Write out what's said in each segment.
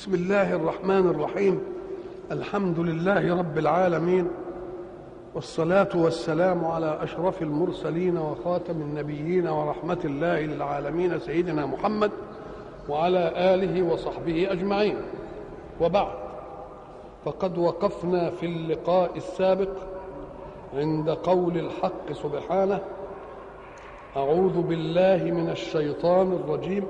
بسم الله الرحمن الرحيم الحمد لله رب العالمين والصلاة والسلام على أشرف المرسلين وخاتم النبيين ورحمة الله للعالمين سيدنا محمد وعلى آله وصحبه أجمعين وبعد فقد وقفنا في اللقاء السابق عند قول الحق سبحانه أعوذ بالله من الشيطان الرجيم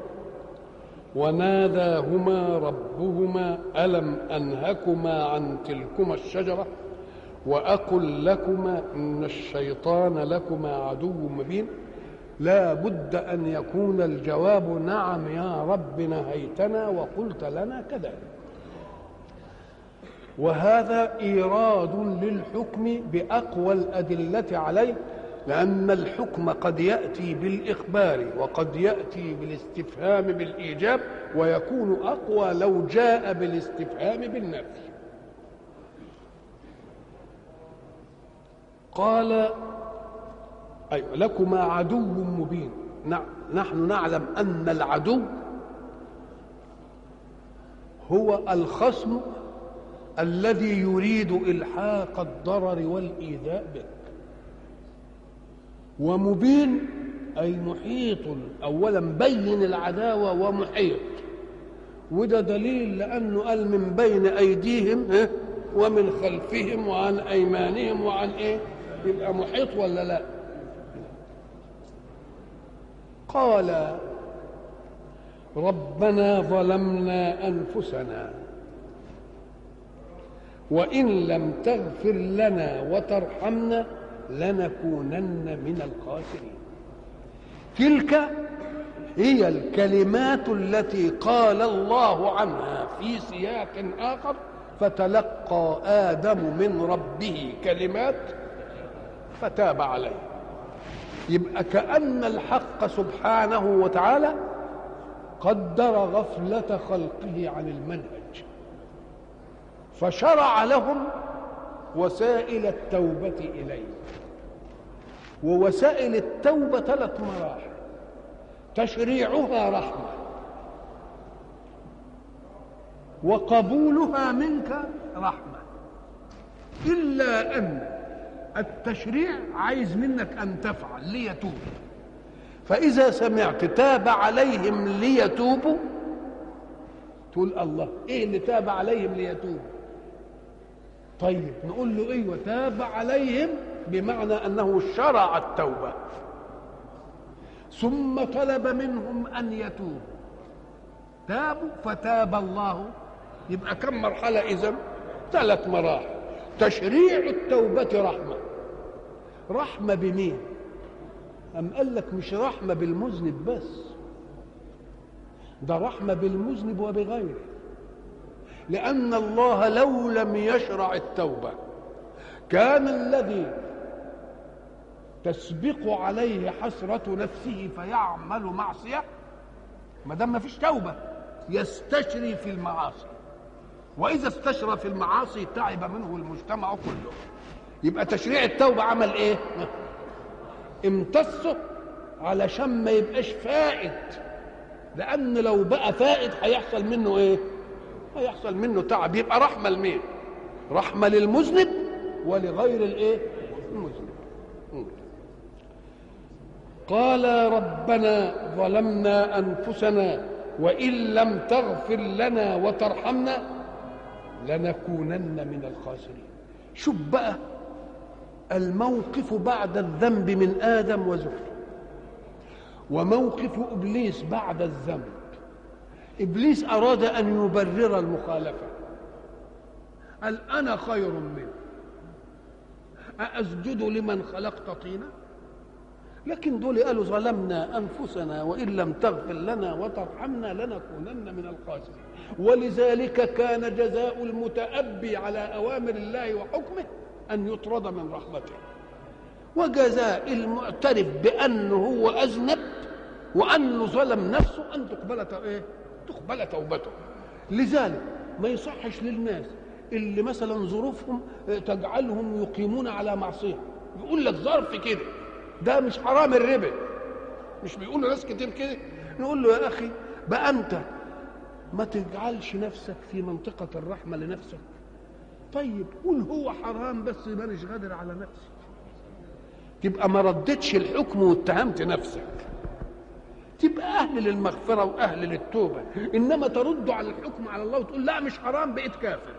وناداهما ربهما ألم أنهكما عن تلكما الشجرة وأقل لكما إن الشيطان لكما عدو مبين لا بد أن يكون الجواب نعم يا رب نهيتنا وقلت لنا كذلك وهذا إيراد للحكم بأقوى الأدلة عليه لأن الحكم قد يأتي بالإخبار وقد يأتي بالاستفهام بالإيجاب ويكون أقوى لو جاء بالاستفهام بالنفي قال أيوة لكما عدو مبين نحن نعلم أن العدو هو الخصم الذي يريد إلحاق الضرر والإيذاء بك ومبين أي محيط أولا بين العداوة ومحيط وده دليل لأنه قال من بين أيديهم ومن خلفهم وعن أيمانهم وعن إيه يبقى محيط ولا لا قال ربنا ظلمنا أنفسنا وإن لم تغفر لنا وترحمنا لنكونن من الخاسرين تلك هي الكلمات التي قال الله عنها في سياق آخر فتلقى آدم من ربه كلمات فتاب عليه يبقى كأن الحق سبحانه وتعالى قدر غفلة خلقه عن المنهج فشرع لهم وسائل التوبة إليه ووسائل التوبة ثلاث مراحل تشريعها رحمة وقبولها منك رحمة إلا أن التشريع عايز منك أن تفعل ليتوب فإذا سمعت تاب عليهم ليتوبوا تقول الله إيه اللي تاب عليهم ليتوبوا طيب نقول له ايوه تاب عليهم بمعنى انه شرع التوبه ثم طلب منهم ان يتوبوا تابوا فتاب الله يبقى كم مرحله اذا ثلاث مراحل تشريع التوبه رحمه رحمه بمين أم قال لك مش رحمه بالمذنب بس ده رحمه بالمذنب وبغيره لأن الله لو لم يشرع التوبة كان الذي تسبق عليه حسرة نفسه فيعمل معصية ما دام ما فيش توبة يستشري في المعاصي وإذا استشرى في المعاصي تعب منه المجتمع كله يبقى تشريع التوبة عمل إيه؟ امتصه علشان ما يبقاش فائد لأن لو بقى فائد هيحصل منه إيه؟ هيحصل منه تعب يبقى رحمة لمين رحمة للمذنب ولغير الايه المذنب قال ربنا ظلمنا أنفسنا وإن لم تغفر لنا وترحمنا لنكونن من الخاسرين شوف بقى الموقف بعد الذنب من آدم وزوجته وموقف إبليس بعد الذنب ابليس اراد ان يبرر المخالفه قال انا خير منه أأسجد لمن خلقت طينا لكن دول قالوا ظلمنا أنفسنا وإن لم تغفر لنا وترحمنا لنكونن من الخاسرين ولذلك كان جزاء المتأبي على أوامر الله وحكمه أن يطرد من رحمته وجزاء المعترف بأنه هو أذنب وأنه ظلم نفسه أن تقبل إيه؟ تقبل توبته لذلك ما يصحش للناس اللي مثلا ظروفهم تجعلهم يقيمون على معصيه يقول لك ظرف كده ده مش حرام الربا مش بيقولوا ناس كتير كده نقول له يا اخي بقى انت ما تجعلش نفسك في منطقة الرحمة لنفسك طيب قول هو حرام بس مانيش غادر على نفسي تبقى ما ردتش الحكم واتهمت نفسك تبقى اهل للمغفره واهل للتوبه انما ترد على الحكم على الله وتقول لا مش حرام بقيت كافر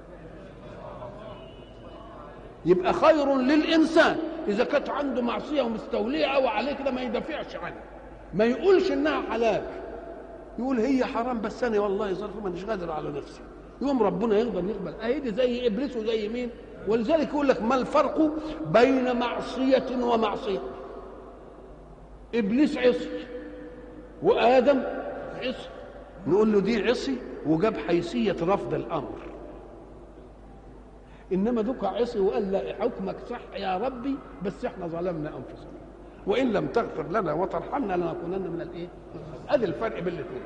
يبقى خير للانسان اذا كانت عنده معصيه ومستوليه او عليه كده ما يدافعش عنها ما يقولش انها حلال يقول هي حرام بس انا والله ظرف مانيش قادر على نفسي يوم ربنا يقدر يقبل اهي دي زي ابليس وزي مين ولذلك يقول لك ما الفرق بين معصيه ومعصيه ابليس عصي وادم عصي نقول له دي عصي وجاب حيثيه رفض الامر انما دوك عصي وقال لا حكمك صح يا ربي بس احنا ظلمنا انفسنا وان لم تغفر لنا وترحمنا لنكونن من الايه ادي الفرق بين الاثنين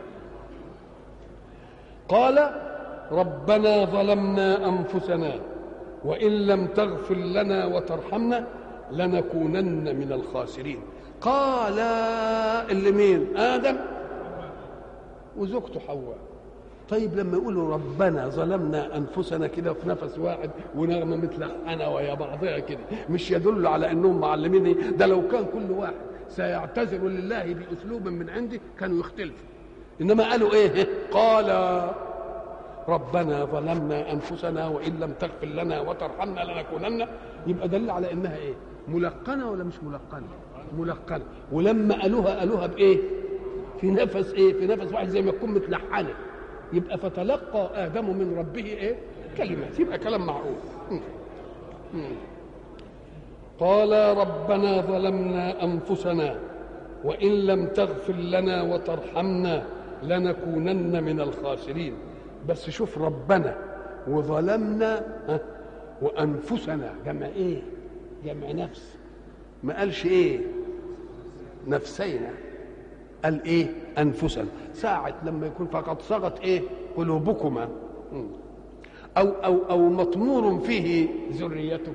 قال ربنا ظلمنا انفسنا وان لم تغفر لنا وترحمنا لنكونن من الخاسرين قال اللي مين ادم وزوجته حواء طيب لما يقولوا ربنا ظلمنا انفسنا كده في نفس واحد ونغمه متلحنه ويا بعضها كده مش يدل على انهم معلمين ده لو كان كل واحد سيعتذر لله باسلوب من عندي كانوا يختلفوا انما قالوا ايه قال ربنا ظلمنا انفسنا وان لم تغفر لنا وترحمنا لنكونن يبقى دل على انها ايه ملقنه ولا مش ملقنه ملقنه ولما قالوها قالوها بايه في نفس ايه في نفس واحد زي ما تكون متلحنه يبقى فتلقى ادم من ربه ايه كلمات يبقى كلام معروف قال ربنا ظلمنا انفسنا وان لم تغفر لنا وترحمنا لنكونن من الخاسرين بس شوف ربنا وظلمنا وانفسنا جمع ايه جمع نفس ما قالش ايه نفسينا قال ايه انفسنا ساعة لما يكون فقد صغت ايه قلوبكما او او او مطمور فيه ذريته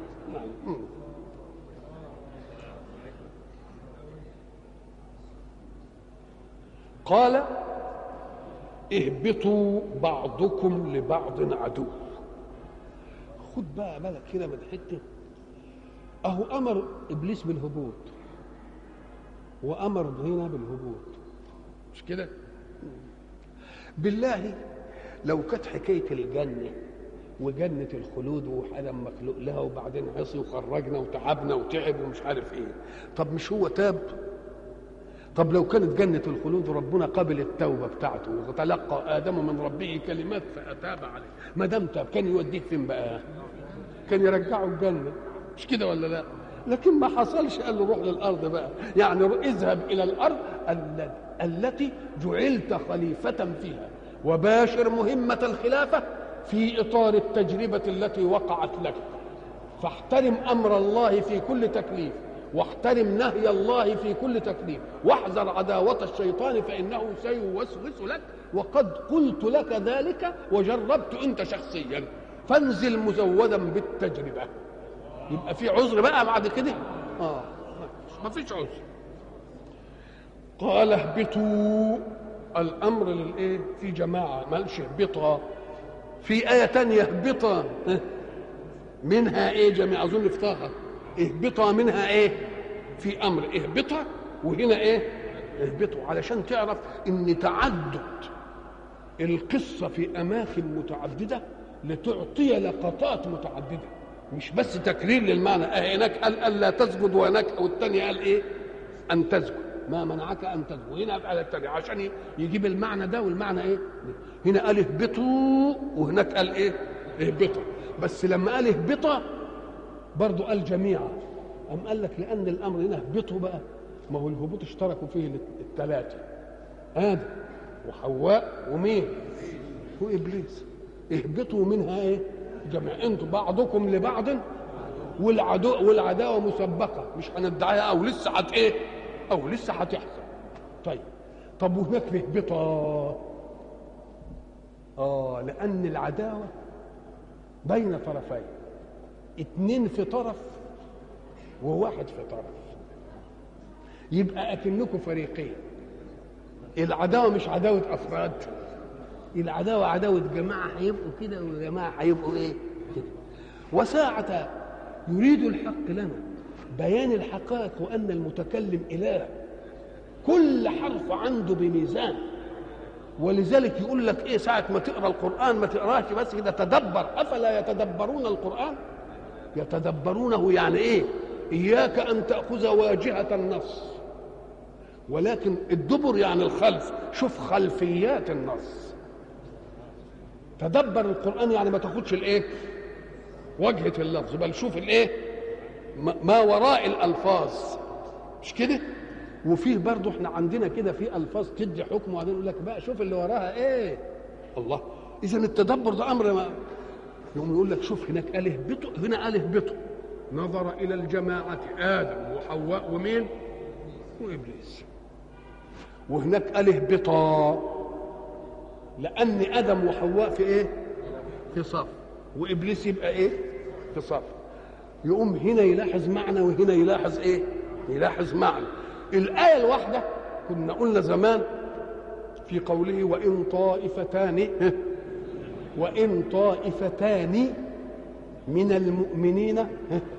قال اهبطوا بعضكم لبعض عدو خد بقى بالك كده من حته اهو امر ابليس بالهبوط وامر هنا بالهبوط مش كده بالله لو كانت حكايه الجنه وجنة الخلود وآدم مخلوق لها وبعدين عصي وخرجنا وتعبنا وتعب ومش عارف ايه طب مش هو تاب طب لو كانت جنة الخلود ربنا قبل التوبة بتاعته وتلقى آدم من ربه كلمات فأتاب عليه ما دام تاب كان يوديه فين بقى؟ كان يرجعه الجنة مش كده ولا لا؟ لكن ما حصلش قال له روح للأرض بقى يعني اذهب إلى الأرض التي جعلت خليفة فيها وباشر مهمة الخلافة في إطار التجربة التي وقعت لك فاحترم أمر الله في كل تكليف واحترم نهي الله في كل تكليف واحذر عداوة الشيطان فإنه سيوسوس لك وقد قلت لك ذلك وجربت أنت شخصيا فانزل مزودا بالتجربة يبقى في عذر بقى بعد كده اه ما فيش عذر قال اهبطوا الامر للايه في جماعه مالش اهبطا في ايه تانية اهبطا منها ايه جميع اظن في طه اهبطا منها ايه في امر اهبطا وهنا ايه اهبطوا علشان تعرف ان تعدد القصه في اماكن متعدده لتعطي لقطات متعدده مش بس تكرير للمعنى اه هناك قال الا تسجد وهناك او الثاني قال ايه ان تسجد ما منعك ان تسجد وهنا قال الثاني عشان يجيب المعنى ده والمعنى ايه هنا قال اهبطوا وهناك قال ايه اهبطوا بس لما قال اهبطا برضه قال جميعا أم قال لك لأن الأمر هنا اهبطوا بقى ما هو الهبوط اشتركوا فيه الثلاثة آدم وحواء ومين؟ وإبليس اهبطوا منها إيه؟ جميع أنتوا بعضكم لبعض والعدو والعداوة مسبقة مش هندعيها أو لسه هت إيه؟ أو لسه هتحصل طيب طب وهناك في اهبطا آه لأن العداوة بين طرفين اتنين في طرف وواحد في طرف يبقى اكنكم فريقين العداوه مش عداوه افراد العداوه عداوه جماعه هيبقوا كده وجماعه هيبقوا ايه كده وساعة يريد الحق لنا بيان الحقائق وان المتكلم اله كل حرف عنده بميزان ولذلك يقول لك ايه ساعة ما تقرا القرآن ما تقراش بس كده تدبر افلا يتدبرون القرآن يتدبرونه يعني ايه اياك ان تأخذ واجهة النص ولكن الدبر يعني الخلف شوف خلفيات النص تدبر القرآن يعني ما تاخدش الايه وجهة اللفظ بل شوف الايه ما وراء الالفاظ مش كده وفيه برضه احنا عندنا كده في الفاظ تدي حكم وبعدين يقول لك بقى شوف اللي وراها ايه الله اذا التدبر ده امر ما يقوم يقول لك شوف هناك قال اهبطوا هنا قال اهبطوا نظر الى الجماعه ادم وحواء ومين وابليس وهناك قال اهبطا لان ادم وحواء في ايه في صف وابليس يبقى ايه في صف يقوم هنا يلاحظ معنى وهنا يلاحظ ايه يلاحظ معنى الآية الواحدة كنا قلنا زمان في قوله وإن طائفتان وإن طائفتان من المؤمنين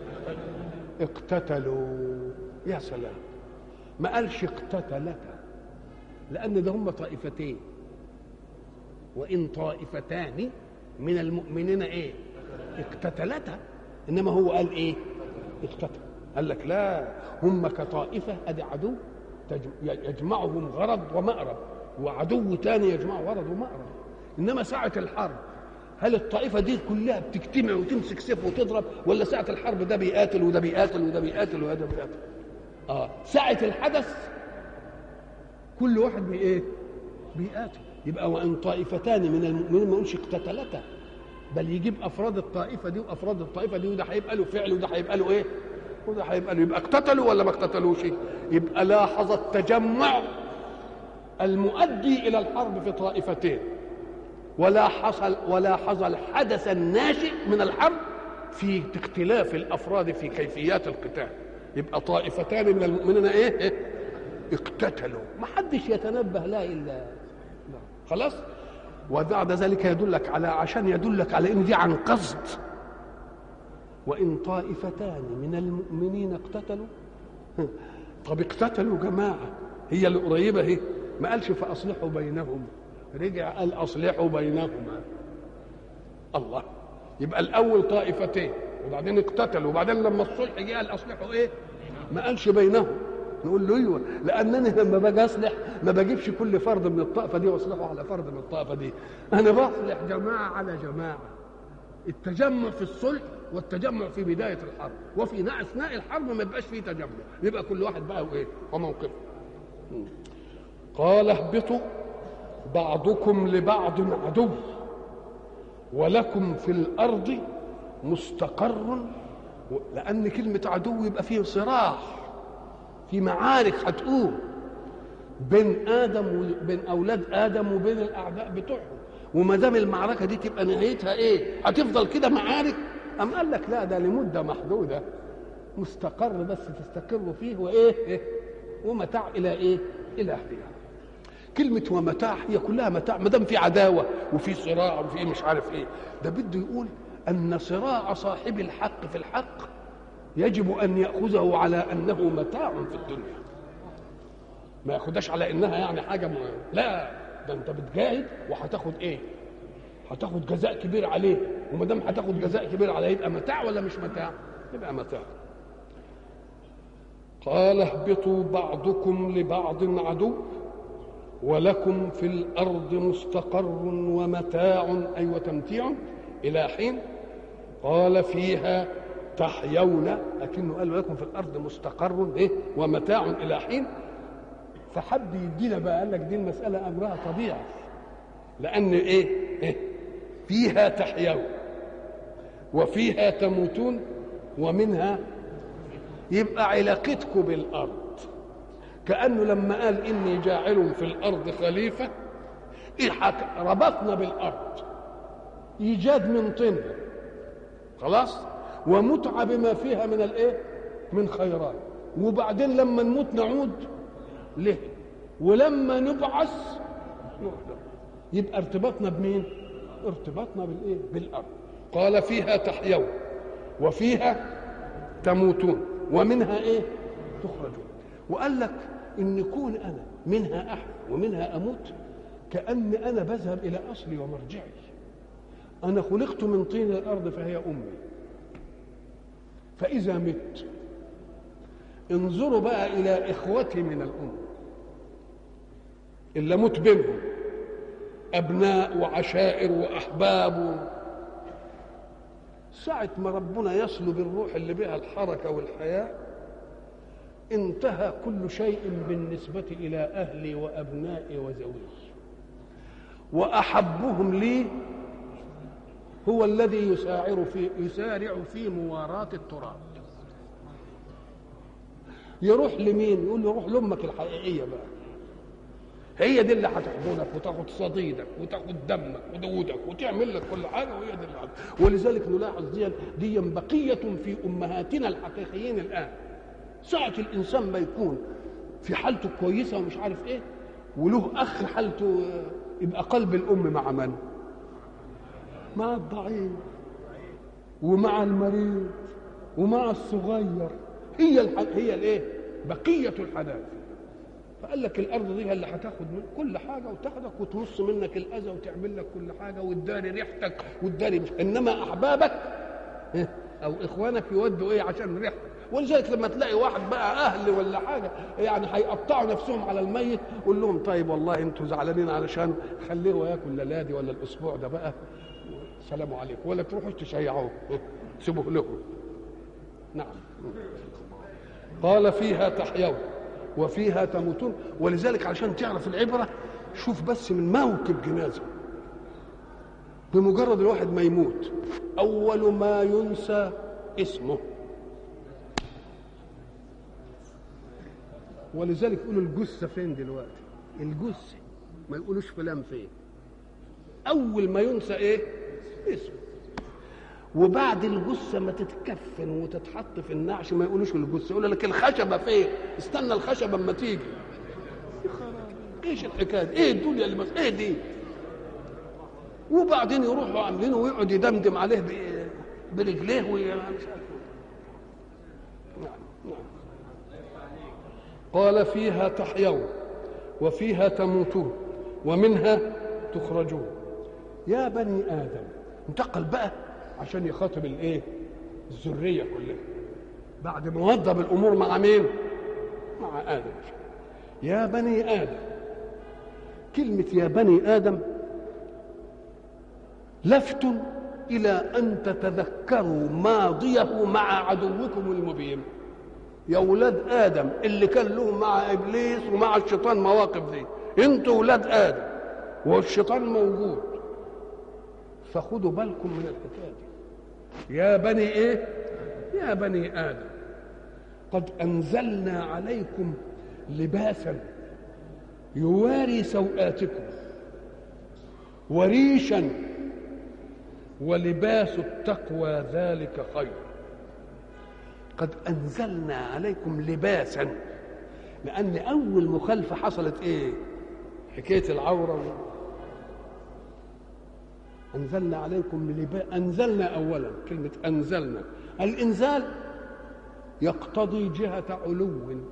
اقتتلوا يا سلام ما قالش اقتتلتا لأن ده هم طائفتين وإن طائفتان من المؤمنين إيه اقتتلتا إنما هو قال إيه اقتتل قال لك لا هم كطائفة أدي عدو يجمعهم غرض ومأرب وعدو تاني يجمعه غرض ومأرب إنما ساعة الحرب هل الطائفة دي كلها بتجتمع وتمسك سيف وتضرب ولا ساعة الحرب ده بيقاتل وده بيقاتل وده بيقاتل وده بيقاتل اه ساعة الحدث كل واحد بي ايه بيقاتل يبقى وان طائفتان من المؤمنين ما يقولش اقتتلتا بل يجيب افراد الطائفه دي وافراد الطائفه دي وده هيبقى له فعل وده هيبقى له ايه وده هيبقى له يبقى اقتتلوا ولا ما اقتتلوش يبقى لاحظ التجمع المؤدي الى الحرب في طائفتين ولا حصل ولا حصل الحدث الناشئ من الحرب في اختلاف الافراد في كيفيات القتال يبقى طائفتان من المؤمنين ايه, إيه؟ اقتتلوا ما حدش يتنبه لا الا خلاص وبعد ذلك يدلك على عشان يدلك على ان دي عن قصد وان طائفتان من المؤمنين اقتتلوا طب اقتتلوا جماعه هي اللي قريبه اهي ما قالش فاصلحوا بينهم رجع قال اصلحوا بينهما الله يبقى الاول طائفتين وبعدين اقتتلوا وبعدين لما الصلح جه قال اصلحوا ايه ما قالش بينهم نقول له ايوه لانني لما باجي اصلح ما بجيبش كل فرد من الطائفه دي واصلحه على فرد من الطائفه دي انا بصلح جماعه على جماعه التجمع في الصلح والتجمع في بدايه الحرب وفي اثناء الحرب ما يبقاش فيه تجمع يبقى كل واحد بقى وايه وموقفه قال اهبطوا بعضكم لبعض عدو ولكم في الارض مستقر لان كلمه عدو يبقى فيه صراع في معارك هتقوم بين ادم وبين اولاد ادم وبين الاعداء بتوعهم وما دام المعركه دي تبقى نهايتها ايه هتفضل كده معارك ام قال لك لا ده لمده محدوده مستقر بس تستقروا فيه وايه إيه؟ ومتاع الى ايه الى احدها كلمة ومتاع هي كلها متاع ما دام في عداوة وفي صراع وفي مش عارف ايه ده بده يقول أن صراع صاحب الحق في الحق يجب أن يأخذه على أنه متاع في الدنيا ما ياخدهاش على انها يعني حاجه مهمة. لا ده انت بتجاهد وهتاخد ايه هتاخد جزاء كبير عليه وما دام هتاخد جزاء كبير عليه يبقى متاع ولا مش متاع يبقى متاع قال اهبطوا بعضكم لبعض عدو ولكم في الارض مستقر ومتاع اي وتمتيع الى حين قال فيها تحيون لكنه قال ولكم في الارض مستقر ايه ومتاع الى حين فحب يدينا بقى قال لك دي المساله امرها طبيعي لان ايه, إيه؟ فيها تحيون وفيها تموتون ومنها يبقى علاقتكم بالارض كانه لما قال اني جاعل في الارض خليفه إيه ربطنا بالارض ايجاد من طين خلاص ومتعه بما فيها من الايه من خيرات وبعدين لما نموت نعود له ولما نبعث نحضر يبقى ارتباطنا بمين ارتباطنا بالايه بالارض قال فيها تحيون وفيها تموتون ومنها ايه تخرجون وقال لك ان كون انا منها احيا ومنها اموت كان انا بذهب الى اصلي ومرجعي انا خلقت من طين الارض فهي امي فاذا مت انظروا بقى الى اخوتي من الام اللي اموت بينهم ابناء وعشائر واحباب ساعة ما ربنا يصلب الروح اللي بها الحركة والحياة انتهى كل شيء بالنسبة إلى أهلي وأبنائي وزوجي وأحبهم لي هو الذي يسارع في يسارع في مواراة التراب يروح لمين؟ يقول له روح لأمك الحقيقية بقى هي دي اللي هتحضنك وتاخد صديدك وتاخد دمك ودودك وتعمل لك كل حاجه وهي دي اللي هت- ولذلك نلاحظ دي دي بقيه في امهاتنا الحقيقيين الان ساعه الانسان ما يكون في حالته كويسه ومش عارف ايه وله اخ حالته آه، يبقى قلب الام مع من؟ مع الضعيف ومع المريض ومع الصغير هي الح... هي الايه؟ بقيه الحنان فقال لك الارض دي هي اللي هتاخد من كل حاجه وتاخدك وتمص منك الاذى وتعمل لك كل حاجه وتداري ريحتك وتداري مش انما احبابك إيه؟ او اخوانك يودوا ايه عشان ريحتك ولذلك لما تلاقي واحد بقى اهل ولا حاجه يعني هيقطعوا نفسهم على الميت قول لهم طيب والله انتوا زعلانين علشان خليه ياكل للادي ولا الاسبوع ده بقى سلام عليكم ولا تروحوا تشيعوه سيبوه لهم نعم قال فيها تحيون وفيها تموتون ولذلك عشان تعرف العبرة شوف بس من موكب جنازة بمجرد الواحد ما يموت أول ما ينسى اسمه ولذلك يقولوا الجثة فين دلوقتي الجثة ما يقولوش فلان فين أول ما ينسى إيه اسمه وبعد الجثة ما تتكفن وتتحط في النعش ما يقولوش الجثة يقول لك الخشبة فين استنى الخشبة اما تيجي يا خرابي ايش الحكاية دي؟ ايه الدنيا اللي بس ايه دي وبعدين يروحوا عاملينه ويقعد يدمدم عليه ب- برجليه وي- مش عارف إيه. نعم نعم قال فيها تحيون وفيها تموتون ومنها تخرجون يا بني ادم انتقل بقى عشان يخاطب الايه الذريه كلها بعد ما وضب الامور مع مين مع ادم يا بني ادم كلمه يا بني ادم لفت الى ان تتذكروا ماضيه مع عدوكم المبين يا ولاد ادم اللي كان لهم مع ابليس ومع الشيطان مواقف دي انتوا ولاد ادم والشيطان موجود فخدوا بالكم من الحكايه دي يا بني ايه يا بني ادم قد انزلنا عليكم لباسا يواري سوآتكم وريشا ولباس التقوى ذلك خير قد انزلنا عليكم لباسا لان اول مخالفه حصلت ايه حكايه العوره انزلنا عليكم لباس انزلنا اولا كلمه انزلنا الانزال يقتضي جهه علو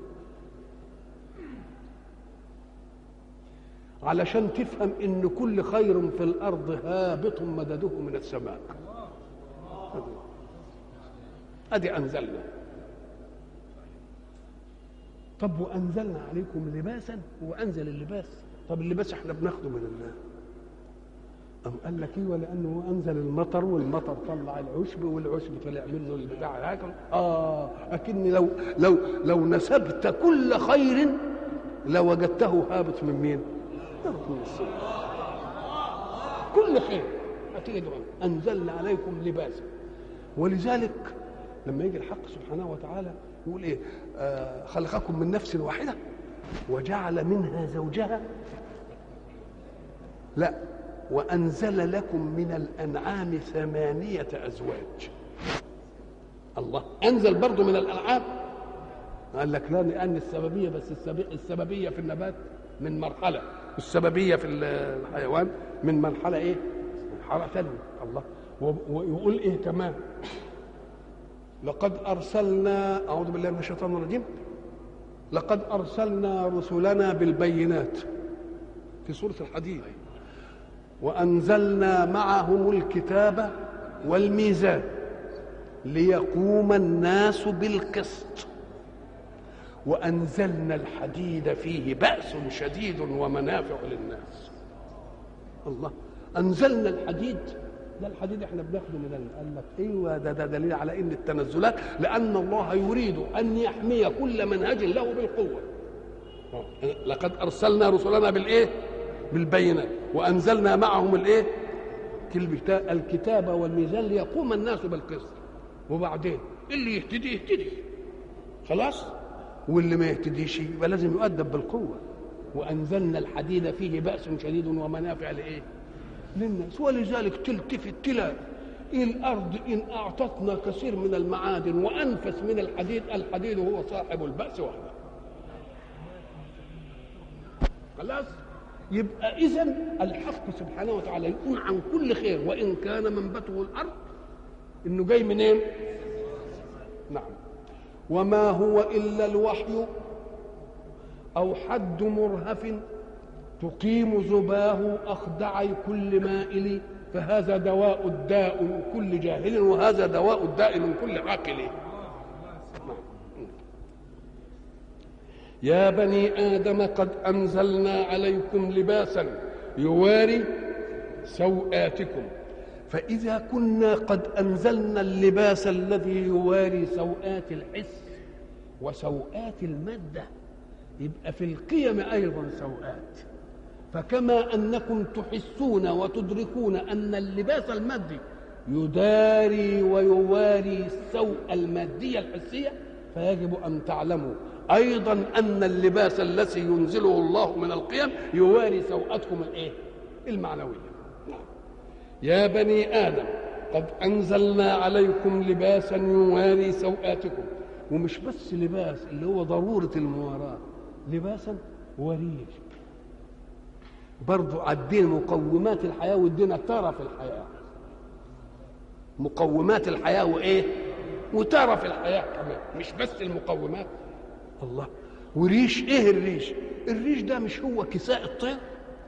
علشان تفهم ان كل خير في الارض هابط مدده من السماء ادي انزلنا طب وانزلنا عليكم لباسا وانزل اللباس طب اللباس احنا بناخده من الله أم قال لك ايوه لانه انزل المطر والمطر طلع العشب والعشب طلع منه البتاع هاكل اه اكن لو لو لو نسبت كل خير لوجدته هابط من مين؟ هابط من السماء كل خير هتجد انزلنا عليكم لباسا ولذلك لما يجي الحق سبحانه وتعالى يقول ايه آه خلقكم من نفس واحده وجعل منها زوجها لا وأنزل لكم من الأنعام ثمانية أزواج الله أنزل برضو من الأنعام قال لك لا لأن السببية بس السببية في النبات من مرحلة السببيه في الحيوان من مرحله ايه مرحله ثانيه الله ويقول ايه كمان لقد ارسلنا اعوذ بالله من الشيطان الرجيم لقد ارسلنا رسلنا بالبينات في سوره الحديد وانزلنا معهم الكتاب والميزان ليقوم الناس بالقسط وانزلنا الحديد فيه باس شديد ومنافع للناس الله انزلنا الحديد ده الحديد احنا بناخده من قال لك ايوه ده ده دليل على ان التنزلات لان الله يريد ان يحمي كل منهج له بالقوه لقد ارسلنا رسلنا بالايه بالبينات وانزلنا معهم الايه الكتاب والميزان ليقوم الناس بالقسط وبعدين اللي يهتدي يهتدي خلاص واللي ما يهتديش يبقى لازم يؤدب بالقوه وانزلنا الحديد فيه باس شديد ومنافع لايه للناس ولذلك تلتفت تلاقي الارض ان اعطتنا كثير من المعادن وانفس من الحديد الحديد هو صاحب الباس وحده خلاص يبقى اذا الحق سبحانه وتعالى يقول عن كل خير وان كان منبته الارض انه جاي منين نعم وما هو الا الوحي او حد مرهف تقيم زباه اخدعي كل مائل فهذا دواء الداء كل جاهل وهذا دواء الداء من كل عاقل يا بني ادم قد انزلنا عليكم لباسا يواري سوآتكم فإذا كنا قد أنزلنا اللباس الذي يواري سوآت الحس وسوآت المادة يبقى في القيم أيضا سوآت فكما أنكم تحسون وتدركون أن اللباس المادي يداري ويواري السوء المادية الحسية فيجب أن تعلموا أيضا أن اللباس الذي ينزله الله من القيم يواري سوءتكم الإيه؟ المعنوية يا بني آدم قد أنزلنا عليكم لباسا يواري سوآتكم ومش بس لباس اللي هو ضرورة المواراة لباسا وريد برضو عدين مقومات الحياة وادينا ترى في الحياة مقومات الحياة وإيه وترى في الحياة كمان مش بس المقومات الله وريش ايه الريش الريش ده مش هو كساء الطير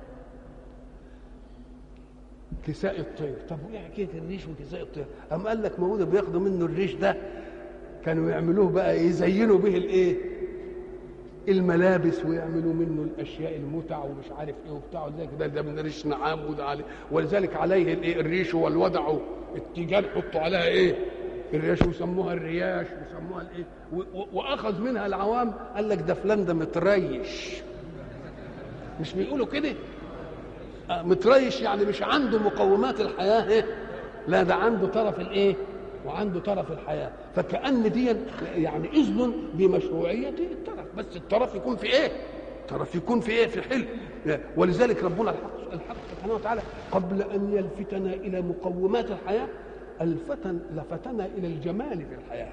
كساء الطير طب وايه حكايه الريش وكساء الطير قام قال لك موجوده بياخدوا منه الريش ده كانوا يعملوه بقى يزينوا به الايه الملابس ويعملوا منه الاشياء المتع ومش عارف ايه وبتاع زي كده ده من ريش نعام وده عليه ولذلك عليه الايه الريش والودع التيجان حطوا عليها ايه الرياش ويسموها الرياش ويسموها الايه واخذ منها العوام قال لك ده فلان ده متريش مش بيقولوا كده متريش يعني مش عنده مقومات الحياه ايه لا ده عنده طرف الايه وعنده طرف الحياه فكأن دي يعني اذن بمشروعيه الطرف بس الطرف يكون في ايه الطرف يكون في ايه في حلم ولذلك ربنا الحق, الحق سبحانه وتعالى قبل ان يلفتنا الى مقومات الحياه الفتن لفتنا الى الجمال في الحياه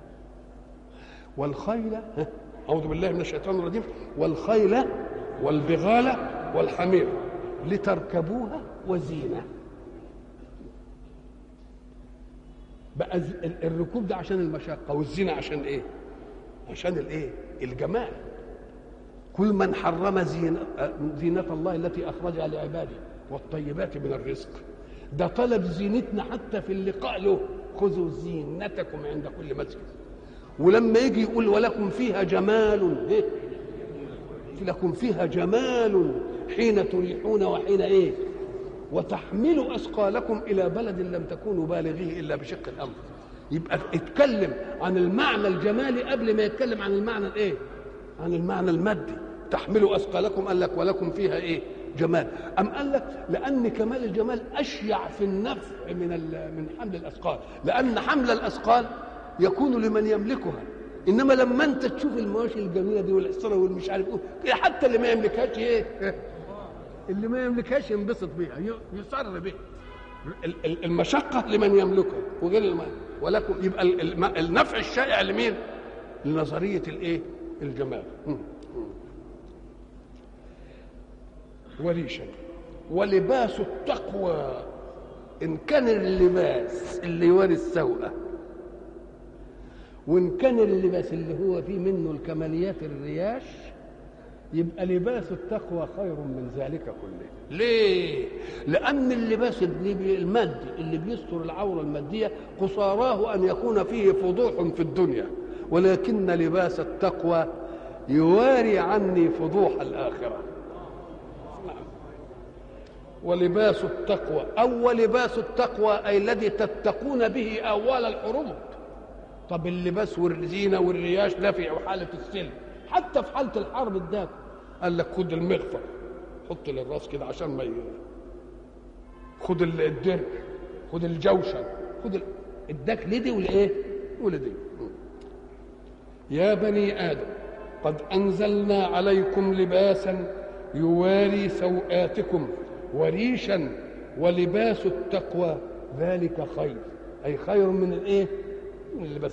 والخيل اعوذ بالله من الشيطان الرجيم والخيل والبغال والحمير لتركبوها وزينه بقى الركوب ده عشان المشقه والزينه عشان ايه عشان الايه الجمال كل من حرم زينة, زينة الله التي أخرجها لعباده والطيبات من الرزق ده طلب زينتنا حتى في اللقاء له خذوا زينتكم عند كل مسجد ولما يجي يقول ولكم فيها جمال إيه؟ لكم فيها جمال حين تريحون وحين ايه وتحملوا اثقالكم الى بلد لم تكونوا بالغيه الا بشق الامر يبقى اتكلم عن المعنى الجمالي قبل ما يتكلم عن المعنى الايه عن المعنى المادي تحملوا اثقالكم قال لك ولكم فيها ايه جمال ام قال لك لان كمال الجمال اشيع في النفع من من حمل الاثقال لان حمل الاثقال يكون لمن يملكها انما لما انت تشوف المواشي الجميله دي والحصانه والمش عارف ايه حتى اللي ما يملكهاش ايه اللي ما يملكهاش ينبسط بيها يسر بيها المشقه لمن يملكها وغير الم... ولكم يبقى النفع الشائع لمين لنظريه الايه الجمال وريشا ولباس التقوى ان كان اللباس اللي يوري السوءه وان كان اللباس اللي هو فيه منه الكماليات الرياش يبقى لباس التقوى خير من ذلك كله ليه لان اللباس المادي اللي بيستر العوره الماديه قصاراه ان يكون فيه فضوح في الدنيا ولكن لباس التقوى يواري عني فضوح الاخره ولباس التقوى او لباس التقوى اي الذي تتقون به اول الحروب طب اللباس والزينه والرياش لا في حاله السلم حتى في حاله الحرب اداك قال لك خد المغفر حط للراس كده عشان ما ي... خد الدرع خد الجوشن خد ال... اداك لدي ولايه ولدي يا بني ادم قد انزلنا عليكم لباسا يواري سوآتكم وريشا ولباس التقوى ذلك خير اي خير من الايه من اللباس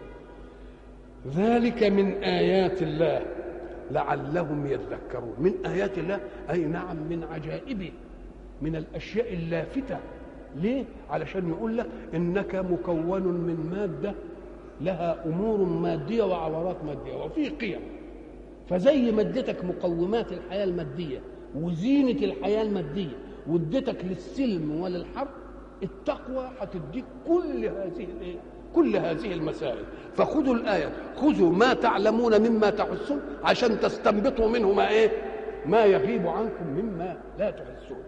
ذلك من ايات الله لعلهم يذكرون من ايات الله اي نعم من عجائبه من الاشياء اللافته ليه علشان يقول لك انك مكون من ماده لها امور ماديه وعورات ماديه وفي قيم فزي ما اديتك مقومات الحياه الماديه وزينه الحياه الماديه واديتك للسلم وللحرب التقوى هتديك كل هذه الايه كل هذه المسائل فخذوا الآية خذوا ما تعلمون مما تحسون عشان تستنبطوا منه ما إيه ما يغيب عنكم مما لا تحسون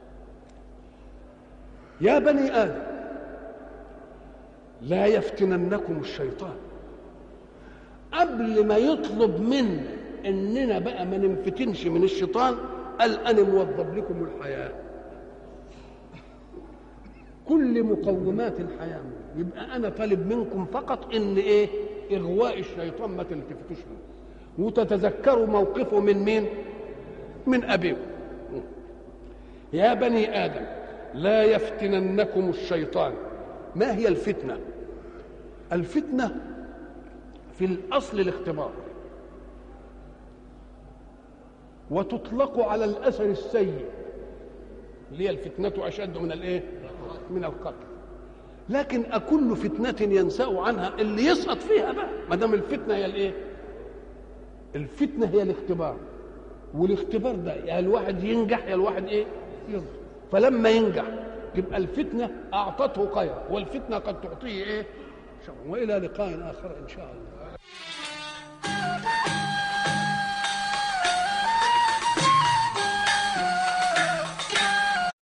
يا بني آدم لا يفتننكم الشيطان قبل ما يطلب منا اننا بقى ما ننفتنش من الشيطان قال انا موظف لكم الحياه كل مقومات الحياه يبقى انا طالب منكم فقط ان ايه اغواء الشيطان ما تلتفتوش له وتتذكروا موقفه من مين من ابيكم يا بني ادم لا يفتننكم الشيطان ما هي الفتنه الفتنه في الاصل الاختبار وتطلق على الاثر السيء اللي هي الفتنه اشد من الايه من القتل لكن أكل فتنة ينسأ عنها اللي يسقط فيها بقى ما دام الفتنة هي الإيه؟ الفتنة هي الاختبار والاختبار ده يا الواحد ينجح يا الواحد إيه؟ ينجح فلما ينجح يبقى الفتنة أعطته خيرا والفتنة قد تعطيه إيه؟ شر وإلى لقاء آخر إن شاء الله